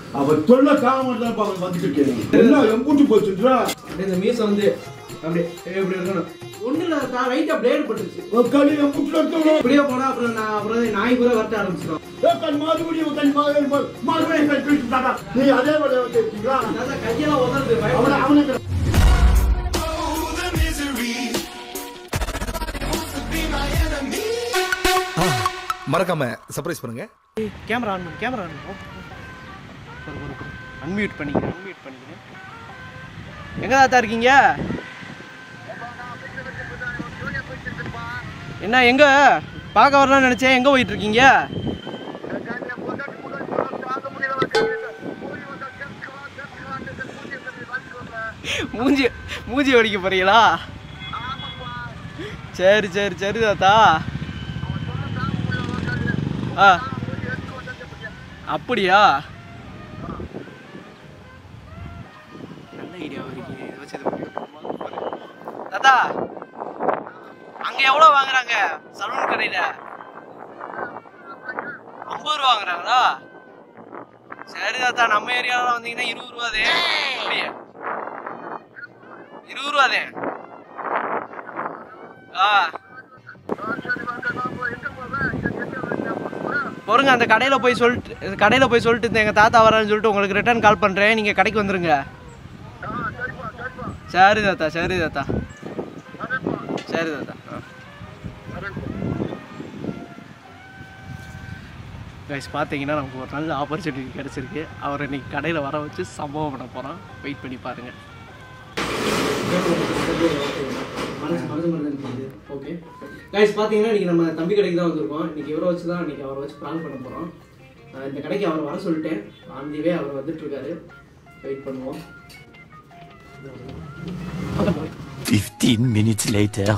அவ தொல்லை தாங்க மாட்டேன் அவன் வந்துட்டு இருக்கேன் என்ன எம்பூட்டு போச்சுன்றா அப்படியே இந்த மீசை வந்து அப்படியே இப்படி இருக்கணும் ஒண்ணு இல்ல தான் லைட்டா பிளேடு பட்டுருச்சு உக்காளி எம்பூட்டு எடுத்துக்கணும் இப்படியே போனா அப்புறம் நான் அப்புறம் நாய் கூட வரட்ட ஆரம்பிச்சிடும் உக்காள் மறுபடியும் உக்காள் மறுபடியும் மறுபடியும் கை பிடிச்சு தாத்தா நீ அதே வேலையை வச்சிருக்கீங்களா அதான் கையெல்லாம் உதறது அவனை அவனுக்கு மறக்காம சர்ப்ரைஸ் பண்ணுங்க கேமரா ஆன் பண்ணு கேமரா ஆன் அன்மியூட் பண்ணிக்கிறேன் அன்மியூட் பண்ணிக்கிறேன் எங்க தாத்தா இருக்கீங்க என்ன எங்க பார்க்க வரலாம்னு நினைச்சேன் எங்க போயிட்டு இருக்கீங்க மூஞ்சி மூஞ்சி வடிக்க போறீங்களா சரி சரி சரி தாத்தா ஆ அப்படியா நல்ல ஐடியா இருக்கீங்க இதை வச்சு இது பண்ணிருக்கோமா? தாத்தா அங்க எவ்வளவு வாங்குறாங்க சலூன் கடையில ஐம்பது ரூபா வாங்குறாங்களா சரி தாத்தா நம்ம ஏரியாவில் வந்தீங்கன்னா இருபது ரூபாதே அப்படியே இருபது ரூபாதே ஆ பொறுங்க அந்த கடையில போய் சொல்லிட்டு கடையில போய் சொல்லிட்டு இந்த எங்க தாத்தா வரான்னு சொல்லிட்டு உங்களுக்கு ரிட்டர்ன் கால் பண்றேன் நீங்க கடைக்கு வந்துருங்க சரி தாத்தா சரி தாத்தா சரி தாத்தா கைஸ் பார்த்தீங்கன்னா நமக்கு ஒரு நல்ல ஆப்பர்ச்சுனிட்டி கிடச்சிருக்கு அவர் இன்னைக்கு கடையில் வர வச்சு சம்பவம் பண்ண போகிறோம் வெயிட் பண்ணி பாருங்கள் ஓகே கைஸ் பார்த்தீங்கன்னா இன்னைக்கு நம்ம தம்பி கடைக்கு தான் வந்திருக்கோம் இன்னைக்கு இவரை வச்சு தான் இன்னைக்கு அவரை வச்சு ப்ராங்க் பண்ண போகிறோம் இந்த கடைக்கு அவர் வர சொல்லிட்டேன் ஆன் தி வே அவர் வந்துட்டு இருக்காரு வெயிட் பண்ணுவோம் 15 minutes later.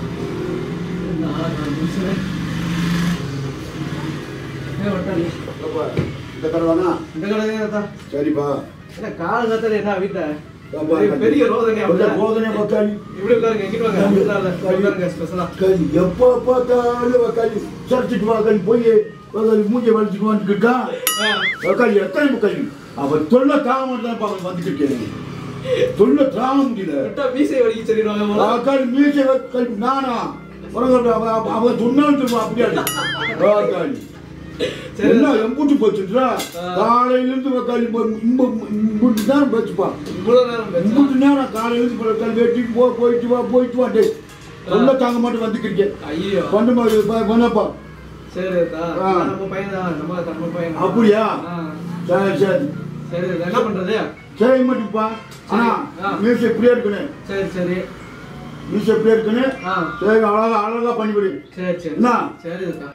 அப்பா, இந்த கடை வேணா இந்த கடை தான் சரிப்பா என்ன கால் கத்தல என்ன வீட்டுல அப்பா, பெரிய- பெரிய ரோதனை கொஞ்சம் போதனை உக்காளி இப்படி உட்காருங்க எங்கிட்டு வாங்க வீட்டுல உட்காருங்க ஸ்பெஷலா கல் எப்போ பார்த்தாலும் உக்காளி சரிச்சிட்டு வா கல் போய் உக்காளி மூஞ்சி வலிச்சுட்டு வந்துக்கிட்டா உக்காளி எத்தனை உக்காளி அவன் தொல்லை தாங்க மாட்டேன் அவன் வந்துட்டு இருக்கேன் தொல்லை தாங்க முடியல விட்டா மீசை வலிக்கு சொல்லிடுவாங்க போல. உக்காளி மீசை கல் நானா உனக்கு அவ- அவ- அவன் சொன்னாலும் திரும்ப அப்படியே உக்காளி சரி. என்ன எம்பூட்டு போச்சுன்றா காலையில இருந்து உக்காளி இம்புட்டு நேரம் பேச்சுப்பா இவ்வளவு நேரம் பேச இம்புட்டு நேரம் காலையில இருந்து உக்காளி வெட்டிட்டு போ போயிட்டு வா போயிட்டு வா டேய் தொல்லை தாங்க மாட்டேன் வந்துக்கிருக்கேன் ஐயோ பண்ண மாதிரி ப- பண்ணப்பா சரி தா ஆ. நம்ம பையன் தான் நம்ம நம்ம பையன் தான். அப்படியா ஆ. சரி சரி சரி தா, என்ன பண்றது சரி மாட்டிப்பா ஆனா ஆ. மியூசிக் இப்படியே இருக்கணும் சரி சரி மியூசிக் இப்படியே இருக்கணும் ஆ சரி அழகா அழகா பண்ணிவிடு சரி சரி என்ன? சரி தா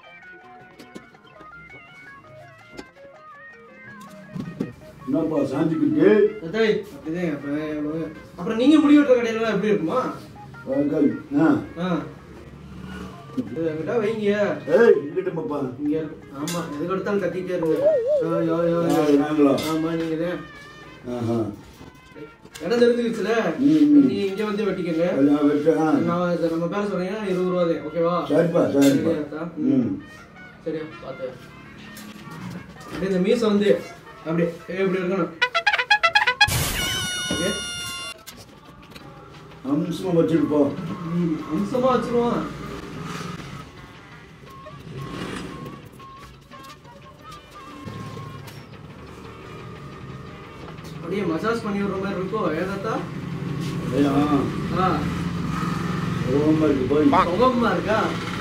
என்னப்பா சாந்திக்கிட்டு அதாய், அப்படிதான் அப்ப எவ்வளவு- அப்புறம் நீங்க முடி வெட்டுற கடையில எப்படி இருக்குமா வாங்கள். ஆ ஆ இது என்கிட்ட வைங்க ஏய் இருக்கட்டும்ப்பா இங்க இருக்கு. ஆமா எதுக்கு எடுத்தாலும் கத்திட்டே இருங்க யோ, யோ, யோ, யோ. யாரு, நாங்களா ஆமா நீங்க தான் ஆஹா இடம் தெரிஞ்சுக்கிச்சுல ம், ம். நீ இங்க வந்து வெட்டிக்கங்க எல்லாம் வெட்டு ஆ நான் இதை நம்ம பேர சொன்னீங்கன்னா இருபது ரூபா தான் ஓகேவா சரிப்பா சரிப்பா சரியா அத்தா? ம் சரியா பார்த்து அப்படியே இந்த மீசை வந்து அப்படியே எப்படி இருக்கணும் ஓகே அம்சமா வச்சிருப்போம் ம், அம்சமா வச்சிருவான் அப்படியே மசாஜ் பண்ணி விடுற மாதிரி இருக்கும் ஏதாத்தா ஏய், ஆ ஆ ரோமா இருக்கு போய் சுகமா இருக்கா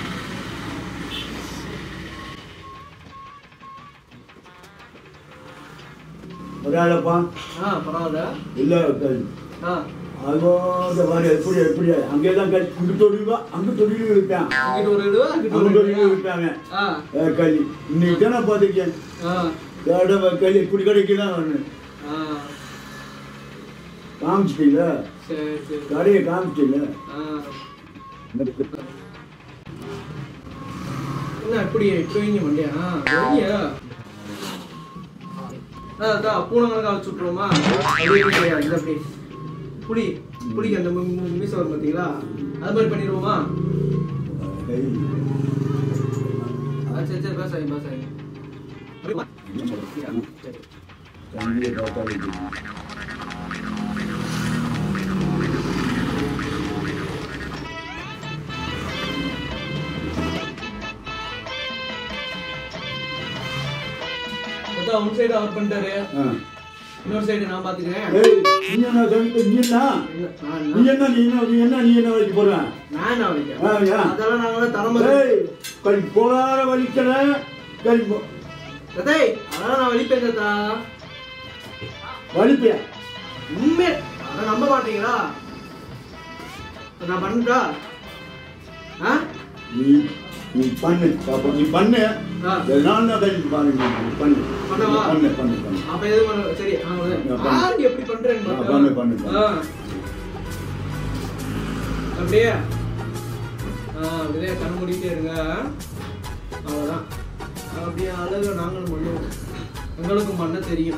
ஒரு ஆளப்பா ஆ பரவாயில்ல இல்ல கல் ஆ அதோ இந்த மாதிரி எப்படி எப்படி அங்கெல்லாம் கல் இங்க தொழிலா அங்க தொழிலும் இருப்பேன் இங்கிட்டு ஒரு இடுவா அங்கிட்டு அங்க ஒரு தொழிலும் இடுவா இருப்பாங்க ஆ ஏ, கல் இன்னைக்கு தானே பார்த்துருக்கேன் ஆ தடவை கல் இப்படி கிடைக்கலாம் ஆ காமிச்சிட்டீங்களா சரி சரி கடையை காமிச்சிட்டீங்களா ஆ என்ன இப்படி இப்படி வைங்க மண்டியா வைங்க அதான் பூனை கணக்கா வச்சு விட்ருவோமா அப்படியே வைங்க, இது அப்படி புளி புளிக்கு அந்த மு- மு- மீசை வரும் பார்த்தீங்களா அது மாதிரி பண்ணிடுவோமா கை ஆ, சரி சரி பேசாங்க பேசாங்க சரி தண்ணியை பார்த்தாலே தெரியும். அதான் ஒரு சைடு அவர் பண்ணிட்டாரு ஆ. இன்னொரு சைடு நான் பாத்துக்கிறேன் ஏய், நீ என்ன கவிதை, நீ என்ன இல்ல, நான் நீ என்ன நீ என்ன நீ என்ன நீ என்ன வைக்க போற நான் என்ன வலிக்க ஆ, ஏன்? அதெல்லாம் நாங்க தரமா ஏய் கை போடாத வலிக்கல கை போ- டேய் அதெல்லாம் நான் வலிப்பேன் தாத்தா வலிப்பியா உண்மை அதை நம்ப மாட்டீங்களா இப்ப நான் பண்ணட்டா ஆ நீ நீ பண்ணு பாப்பா நீ பண்ணு ஆ. நான் தான் கை பாருங்க நீ பண்ணு பண்ணவா? பண்ணு பண்ணு பண்ணு அப்ப எது பண்ண சரி ஆ, ஒரு- நான் பண்ணு. ஆ, எப்படி பண்றேன்னு ஆ, மட்டும். பண்ணு, பண்ணு, பண்ணு. ஆ. அப்படியே ஆ, அப்படியே கண் மூடிட்டே இருங்க அவ்வளவுதான் அப்படியே அழகு நாங்களும் பண்ணுவோம் எங்களுக்கும் பண்ண தெரியும்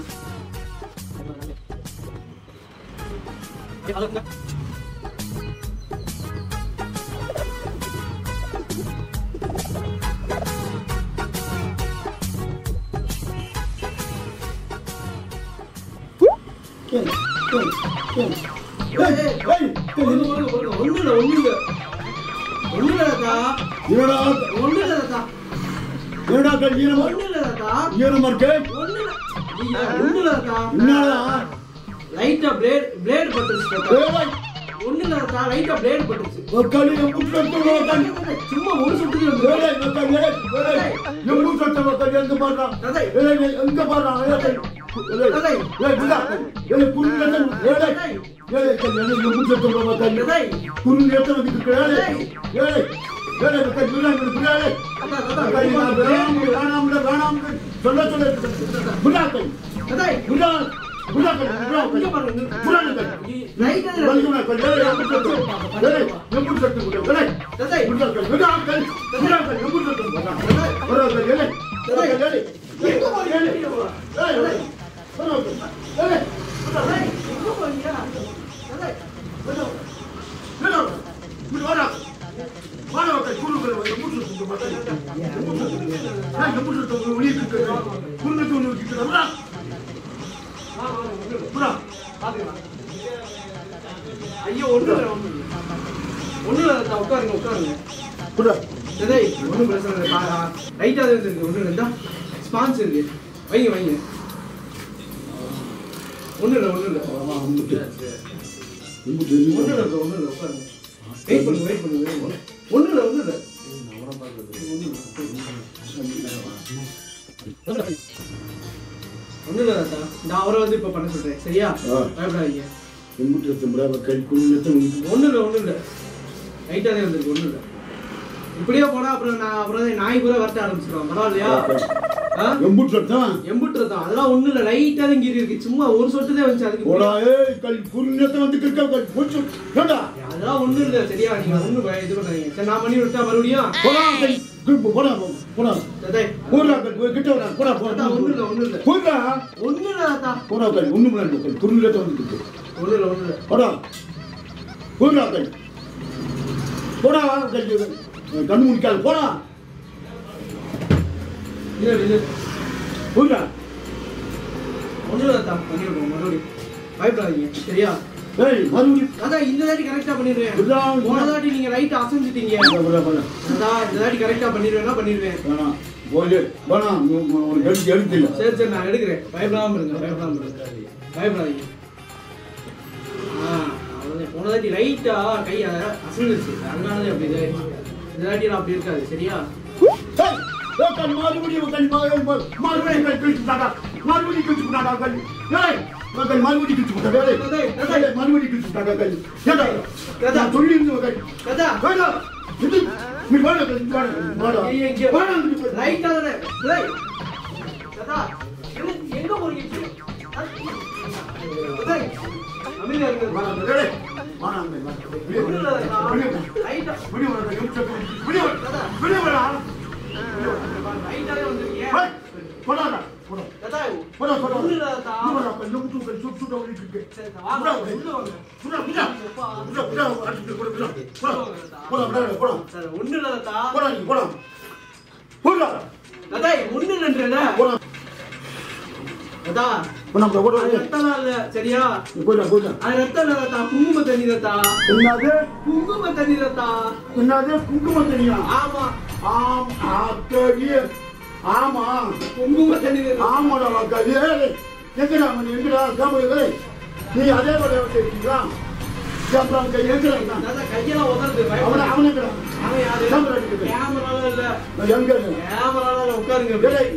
கேளு, கேளு, கேளு. ஏய், ஏய், ஏய், ஒண்ணு இல்ல, ஒண்ணு இல்ல, ஒண்ணு இல்ல. ஒண்ணு இல்ல தாத்தா. என்னடா ஒண்ணு இல்ல தாத்தா. என்னடா கை ஈரமா ஒண்ணு இல்ல தாத்தா. ஈரமா இருக்கு ஒண்ணு இல்ல. ஐயா, ஒண்ணு இல்ல தாத்தா. என்னடா லைட்டா blade- blade பட்டுருச்சு தாத்தா. ஏய், ஒண்ணு இல்ல தாத்தா, லைட்டா blade பட்டுருச்சு. ஒரு களி எம்பு சத்து நோக்கன் சும்மா ஒரு சுட்டுக்கு வந்து ஏய் மக்கள் ஏய் ஏய் எம்பு சத்து மக்கள் எங்க பாடுறான் தாத்தா, ஏய் எங்க பாடுறான் ஏய் ஏய் ஏய் புடா ஏய் குருங்கட்ட ஏய் ஏய் கல் என்ன எம்பு சத்து மக்கள் தாத்தா, குருங்கட்ட வந்து ஏய் ஏய் ஏய் மக்கள் புடா புடா ஏய் தாத்தா, தாத்தா, மக்கள் நான் வேணாம் வேணாம் வேணாம் சொல்ல சொல்ல புடா கை தாத்தா, புடா புடா கை புடா இங்க கை பாருங்க. புடா கை லைட்டா இதுல- வலிக்குமா கல் ஏய் எம்பு சத்து ஏய் எம்பு சத்து புடா ஏய் தாத்தா, புடா கை புடா கை புடா கை எம்பு சத்து புடா புடா கை ஏய் புடா கை ஏய் எங்க போறீங்க ஏய் ஏய் புடா கை ஏய் தாத்தா, எங்க போறீங்க? தாத்தா, பாத்துக்கலாம். ஐயோ ஒண்ணு இல்ல, ஒண்ணு இல்ல. ஒண்ணு இல்ல தாத்தா, உட்காருங்க உட்காருங்க டேய், ஒண்ணும் பிரச்சனை இல்லை. பா- ஆ, லைட்டா தான் இருக்கு. ஒண்ணும் இல்லை. இந்தா, ஸ்பான்ஸ் இருக்கு. வைங்க, வைங்க. ஒண்ணும் இல்லை, ஒண்ணும் இல்லை. ஒண்ணும் இல்லை bro, ஒண்ணும் இல்லை. உட்காருங்க. Wait பண்ணுங்க, wait பண்ணுங்க, wait பண்ணுங்க. ஒண்ணும் இல்லை, ஒண்ணும் இல்லை. ஒண்ணும் இல்லை தாத்தா. நான் அவரை வந்து இப்ப பண்ண சொல்றேன் சரியா ஆ. பயப்படாதீங்க கை ஒண்ணும் இல்லை ஒண்ணும் இல்லை லைட்டா தான் வந்திருக்கு ஒண்ணும் இல்லை இப்படியே போனா அப்புறம் நான் அப்புறம் நாய் கூட வரட்ட ஆரம்பிச்சிருவான் பரவாயில்லையா ஆ? எம்புட்டம் எம்புட்டு ரத்தம் அதெல்லாம் ஒண்ணும் இல்ல லைட்டா தான் கீறி இருக்கு சும்மா ஒரு சொட்டு தான் வந்துச்சு அதுக்கு போடா ஏய் கல் குருநத்தை வந்து கிட்ட கல் போச்சு ஏண்டா அதெல்லாம் ஒண்ணும் இல்ல சரியா நீங்க ஒண்ணும் பய- இது பண்ணாதீங்க சரி நான் பண்ணி விட்டா மறுபடியும் போடா கல் கிட்ட போடா போடா ததை, போடா கல் கிட்ட வரா போடா தாத்தா, போடா ஒண்ணும் இல்ல ஒண்ணும் இல்ல போடா ஒண்ணும் இல்ல தாத்தா போடா கல் ஒண்ணு பண்ணாத கல் குருநத்தை வந்து கிட்ட ஒண்ணும் இல்ல ஒண்ணும் இல்ல போடா போடா கல் போடா கல் கண்ணு முடிக்காது போடா இல்ல இல்ல போடா ஒண்ணும் இல்ல தாத்தா பண்ணி விடுவோம் மறுபடியும் பயப்படாதீங்க சரியா ஏய் மறுபடியும் அதான் இந்த தாட்டி கரெக்டா பண்ணிடுவேன் புரியுதா? போன தாட்டி நீங்க ரைட் அசைஞ்சிட்டீங்க போடா, போடா, போடா. அதான் இந்த தாட்டி கரெக்டா பண்ணிடுவேன்னா பண்ணிடுவேன் வேணாம் போய் வேணாம் உனக்கு எடுத்து எடுத்து இல்லை சரி சரி நான் எடுக்கிறேன் பயப்படாம இருங்க பயப்படாம இருங்க பயப்படாதீங்க ஆ அவ்வளோதான் போன தாட்டி ரைட்டா கை அசைஞ்சிருச்சு அதனால அப்படி இதாயிடுச்சு இந்த தாட்டி நான் அப்படி இருக்காது சரியா ஏய், ஏய், கல் மறுபடியும் கல் மறு- மறுபடியும் கல் கிழிச்சு விட்டாடா. மறுபடியும் கிழிச்சு விட்டாடா கல். ஏய், கல் மறுபடியும் கிழிச்சு விட்டாடா. ஏய், ஏய், ஏய், ஏய், மறுபடியும் கிழிச்சு விட்டாடா கல். ஏடா, ஏடா. நான் சொல்லியிருந்தேன் கல். தாத்தா வேடா, இது, நீ வேடா கல், வேடா, வேடா. ஐயா, இங்க. வேடா, இங்க போய். ரைட்டா தானே டேய் தாத்தா எங்க எங்க போறீங்க டேய் அமைதியா இருங்க வேணாம், ஏய், வேணாம், வேணாம். வெளியே ஒண்ணும் இல்ல வா. தாத்தா. வெளியே வா. ரைட்டா வெளியே வா, கல். எம்சா கல். வெளியே வா. வெளியே வாடா. ரைட்டாவே வந்திருக்கீங்க ஏய், போடாடா, போடா. தாத்தா போடா, போடா. ஒண்ணும் இல்ல தாத்தா இங்க வாடா, கல். எம்சா கல். சுட்டு, சுட்டு ஓடிட்டு இருக்கு. சரி, வாங்க, உள்ள வாங்க. புடா, புடா. புடா, புடா, அடிச்சுட்டு போடு, புடா. போடா, போடா, போடா, போடா. சரி, ஒண்ணும் இல்ல தாத்தா. போடா, நீ போடா. போடா. தாத்தா, ஒண்ணும் இல்லைன்றேன்ல. போடா. அதா இப்போ நம்ம கூட அது ரத்தம்லாம் இல்ல சரியா போயிட்டா போயிட்டா அது ரத்தம் இல்ல ரத்தா குங்கும தண்ணி ரத்தா என்னது குங்கும தண்ணி ரத்தா என்னது குங்குமம் தெரியா ஆமா ஆம் ஆத்தடி ஆமா குங்கும தண்ணி ரத்தா ஆமாடா மக்கள் ஏய் எங்கடா அவன் எங்கடா சாப்பிடுது நீ அதே வழியை வச்சிருக்கீங்களா சாப்பிடாம கை எங்கடா தாத்தா கையெல்லாம் உதறது அவனை பயப்படாத. அவன் எங்கடா அவன் யாரு கேமரா இருக்குது. கேமராலாம் இல்ல நான் எங்க கேமராலாம் இல்ல உட்காருங்க ஏய்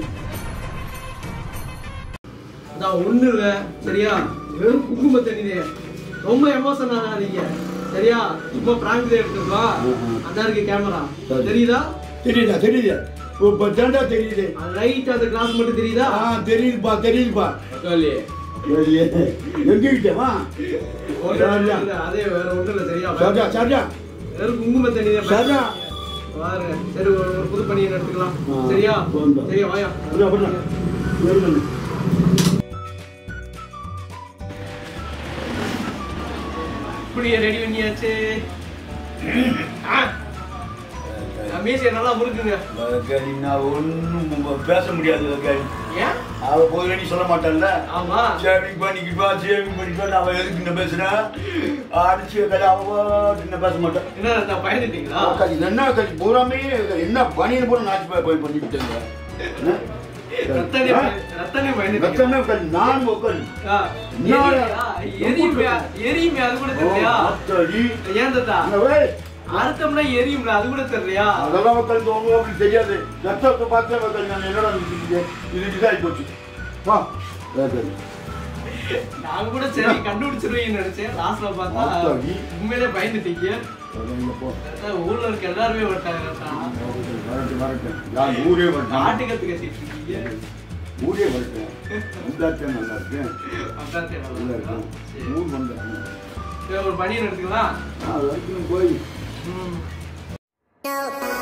அதான் ஒண்ணு இல்ல சரியா வெறும் குங்கும தண்ணி ரொம்ப எமோஷன் ஆகாதீங்க சரியா சும்மா பிராங்க் எடுத்துருவா அதான் இருக்கு கேமரா சரி. தெரியுதா தெரியுதா தெரியுது இப்போ தாண்டா தெரியுது லைட் அந்த கிளாஸ் மட்டும் தெரியுதா ஆ தெரியுதுப்பா தெரியுதுப்பா சொல்லி எங்கிட்ட வா அதே வேற ஒண்ணு இல்ல சரியா சரியா சரியா வெறும் குங்கும தண்ணி தான் சரியா பாருங்க சரி ஒரு ஒரு புது பணியை எடுத்துக்கலாம் ஆ, சரியா போதும். சரியா வாயா அப்படியா அப்படியா வெறும் இப்படி ரெடி பண்ணியாச்சு மீசிய நல்லா முறுக்குங்க வர்காரி, நான் ஒண்ணும் பேச முடியாது வர்காரி. ஏன் அவ போய் நீ சொல்ல மாட்டான்ல ஆமா சேவிங் பண்ணிக்கிப்பா சேவிங் பண்ணிக்கிப்பா நான் அவன் எதுக்கு என்ன பேசுறேன் அடிச்சு வைக்காத, அவ பாட்டுக்கு என்ன பேச மாட்டான் என்ன நான் பயந்துட்டீங்களா அக்கா, இது என்ன கட்சி பூராமே என்ன பணின்னு போல நாச்சு போய் போய் பண்ணிக்கிட்டேங்க ரத்தனே ரத்தனே பயந்துட்டீங்களா ரத்தமே உட்காந்து நான் உட்காந்து ஆ, எரியுமையா? எரியுமையா? எரியுமையா? அது கூட தெரியலையா அத்தடி ஏன் தாத்தா அங்க வை. அறுத்தம்னா எரியும்ல அது கூட தெரியலையா அதெல்லாம் உட்காந்து உங்க அப்படி தெரியாது ரத்தத்தை பார்த்து உட்காந்து நான் என்னடா இது இது இதாகி போச்சு வா சரி. நான் கூட சரி கண்டுபிடிச்சிருவீங்கன்னு நினைச்சேன் லாஸ்ட்ல பார்த்தா அத்தாடி. உண்மையிலே பயந்துட்டீங்க சரி, இங்க போ. தாத்தா, ஊர்ல இருக்க எல்லாருமே விட்டாங்க தாத்தா. வரட்டும், வரட்டும். யார் ஊரே வரட்டும். நாட்டு கத்து கட்டிட்டு இருக்கீங்க ஊரே வரட்டும். வந்தாத்தான் நல்லா இருக்கு. அதான் சரி, நல்லா நல்லா இருக்கா? இருக்கும். சரி. ஊர் வந்தேன். சரி, ஒரு பனியன் எடுத்துக்கலாம் நான் வரைக்கும் போய் ம். No.